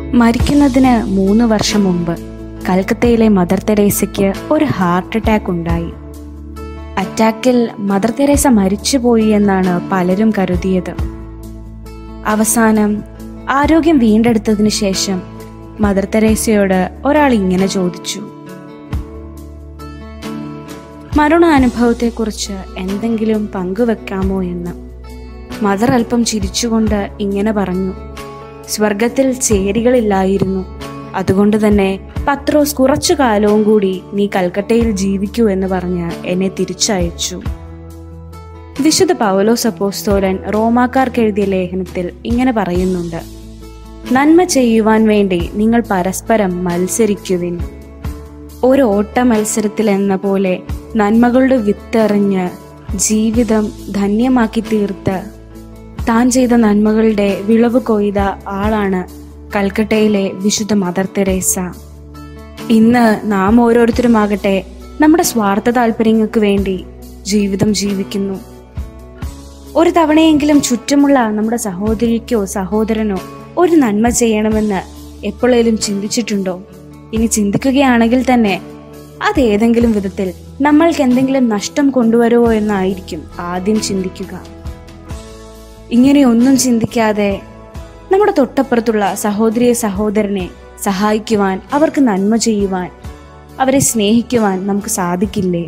മരിക്കുന്നതിന് മൂന്ന് വർഷം മുമ്പ് കൽക്കത്തയിലെ മദർ തെരേസയ്ക്ക് ഒരു ഹാർട്ട് അറ്റാക്ക് ഉണ്ടായി അറ്റാക്കിൽ മദർ തെരേസ മരിച്ചുപോയി എന്നാണ് പലരും കരുതിയത് അവസാനം ആരോഗ്യം വീണ്ടെടുത്തതിന് ശേഷം മദർ തെരേസയോട് ഒരാൾ ഇങ്ങനെ ചോദിച്ചു മരണാനുഭവത്തെക്കുറിച്ച് എന്തെങ്കിലും പങ്കുവെക്കാമോ എന്ന് മദർ അല്പം ചിരിച്ചുകൊണ്ട് ഇങ്ങനെ പറഞ്ഞു സ്വർഗത്തിൽ ചേരികളില്ലായിരുന്നു അതുകൊണ്ട് തന്നെ പത്രോസ് കുറച്ചു കാലവും കൂടി നീ കൽക്കട്ടയിൽ ജീവിക്കൂ എന്ന് പറഞ്ഞ് എന്നെ തിരിച്ചയച്ചു വിശുദ്ധ പൗലോസ് അപ്പോസ്തോലൻ റോമാക്കാർക്ക് എഴുതിയ ലേഖനത്തിൽ ഇങ്ങനെ പറയുന്നുണ്ട് നന്മ ചെയ്യുവാൻ വേണ്ടി നിങ്ങൾ പരസ്പരം മത്സരിക്കുവിൻ ഒരു ഓട്ട മത്സരത്തിൽ എന്ന പോലെ നന്മകളുടെ വിത്തെറിഞ്ഞ് ജീവിതം ധന്യമാക്കി തീർത്ത് താൻ ചെയ്ത നന്മകളുടെ വിളവ് കൊയ്ത ആളാണ് കൽക്കട്ടയിലെ വിശുദ്ധ മദർ തെരേസ ഇന്ന് നാം ഓരോരുത്തരുമാകട്ടെ നമ്മുടെ സ്വാർത്ഥ താല്പര്യങ്ങൾക്ക് വേണ്ടി ജീവിതം ജീവിക്കുന്നു ഒരു തവണയെങ്കിലും ചുറ്റുമുള്ള നമ്മുടെ സഹോദരിക്കോ സഹോദരനോ ഒരു നന്മ ചെയ്യണമെന്ന് എപ്പോഴേലും ചിന്തിച്ചിട്ടുണ്ടോ ഇനി ചിന്തിക്കുകയാണെങ്കിൽ തന്നെ അത് ഏതെങ്കിലും വിധത്തിൽ നമ്മൾക്ക് എന്തെങ്കിലും നഷ്ടം കൊണ്ടുവരുമോ എന്നായിരിക്കും ആദ്യം ചിന്തിക്കുക ഇങ്ങനെയൊന്നും ചിന്തിക്കാതെ നമ്മുടെ തൊട്ടപ്പുറത്തുള്ള സഹോദരിയെ സഹോദരനെ സഹായിക്കുവാൻ അവർക്ക് നന്മ ചെയ്യുവാൻ അവരെ സ്നേഹിക്കുവാൻ നമുക്ക് സാധിക്കില്ലേ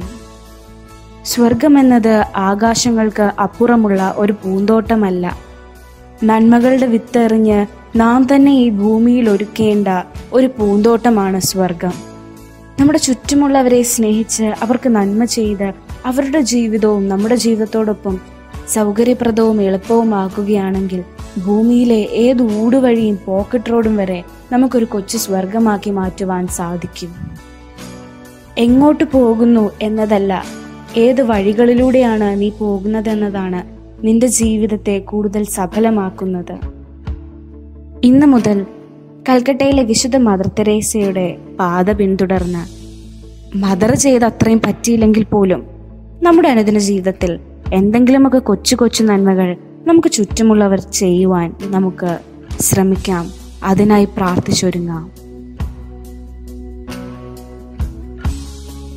സ്വർഗം എന്നത് ആകാശങ്ങൾക്ക് അപ്പുറമുള്ള ഒരു പൂന്തോട്ടമല്ല നന്മകളുടെ വിത്തെറിഞ്ഞ് നാം തന്നെ ഈ ഭൂമിയിൽ ഒരുക്കേണ്ട ഒരു പൂന്തോട്ടമാണ് സ്വർഗം നമ്മുടെ ചുറ്റുമുള്ളവരെ സ്നേഹിച്ച് അവർക്ക് നന്മ ചെയ്ത് അവരുടെ ജീവിതവും നമ്മുടെ ജീവിതത്തോടൊപ്പം സൗകര്യപ്രദവും എളുപ്പവുമാക്കുകയാണെങ്കിൽ ഭൂമിയിലെ ഏത് ഊടുവഴിയും പോക്കറ്റ് റോഡും വരെ നമുക്കൊരു കൊച്ചു സ്വർഗമാക്കി മാറ്റുവാൻ സാധിക്കും എങ്ങോട്ട് പോകുന്നു എന്നതല്ല ഏത് വഴികളിലൂടെയാണ് നീ പോകുന്നതെന്നതാണ് നിന്റെ ജീവിതത്തെ കൂടുതൽ സഫലമാക്കുന്നത് ഇന്നു മുതൽ കൽക്കട്ടയിലെ വിശുദ്ധ മദർ തെരേസയുടെ പാത പിന്തുടർന്ന് മദർ ചെയ്ത് അത്രയും പറ്റിയില്ലെങ്കിൽ പോലും നമ്മുടെ അനുദിന ജീവിതത്തിൽ എന്തെങ്കിലുമൊക്കെ കൊച്ചു കൊച്ചു നന്മകൾ നമുക്ക് ചുറ്റുമുള്ളവർ ചെയ്യുവാൻ നമുക്ക് ശ്രമിക്കാം അതിനായി പ്രാർത്ഥിച്ചൊരുങ്ങാം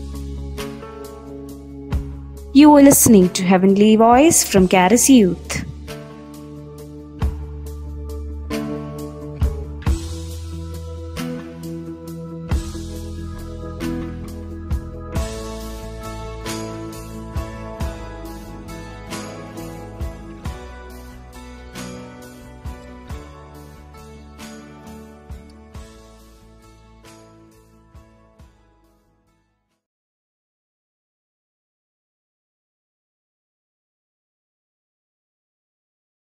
You are listening to Heavenly Voice from Caris Youth.